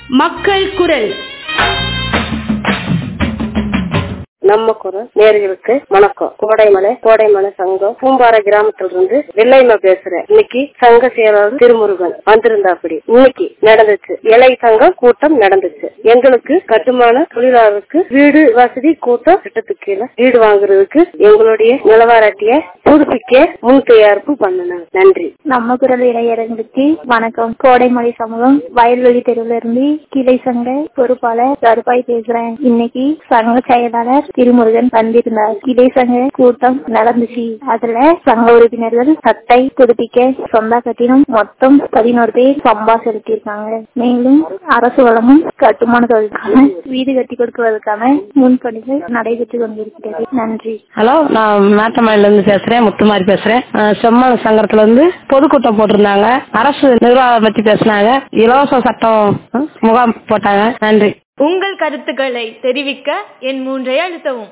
மக்கள் குரல் நம்ம குரல் நேர்களுக்கு வணக்கம் கோடைமலை கோடைமலை சங்கம் பூம்பாறை கிராமத்துல இருந்து வெள்ளைமா பேசுறேன் இன்னைக்கு சங்க செயலாளர் திருமுருகன் வந்திருந்தாப்படி இன்னைக்கு நடந்துச்சு இலை சங்கம் கூட்டம் நடந்துச்சு எங்களுக்கு கட்டுமான தொழிலாளருக்கு வீடு வசதி கூட்டம் திட்டத்துக்கு கீழே வீடு வாங்குறதுக்கு எங்களுடைய நிலவரட்டிய புதுப்பிக்க முன் தயாரிப்பு பண்ணணும் நன்றி நம்ம குரல் இளைஞர்களுக்கு வணக்கம் கோடைமலை சமூகம் வயல்வெளி தெருவுல இருந்து கிளை சங்க பொறுப்பாளர் கருப்பாய் பேசுறேன் இன்னைக்கு சங்க செயலாளர் திருமுருகன் வந்திருந்தார் கிளை சங்க கூட்டம் நடந்துச்சு அதுல சங்க உறுப்பினர்கள் சட்டை புதுப்பிக்க சொந்த கட்டினம் மொத்தம் பதினோரு பேர் சம்பா செலுத்தியிருக்காங்க மேலும் அரசு வளமும் கட்டுமான தொழிலுக்கான வீடு கட்டி கொடுக்குவதற்கான முன்பணிகள் நடைபெற்று கொண்டிருக்கிறது நன்றி ஹலோ நான் மேட்டமலையில இருந்து பேசுறேன் முத்துமாரி பேசுறேன் அஹ் செம்மண சங்கத்துல இருந்து பொதுக்கூட்டம் போட்டிருந்தாங்க அரசு நிர்வாகம் பத்தி பேசினாங்க இலவச சட்டம் அஹ், முகாம் போட்டாங்க நன்றி உங்கள் கருத்துக்களை தெரிவிக்க என் மூன்றை அழுத்தவும்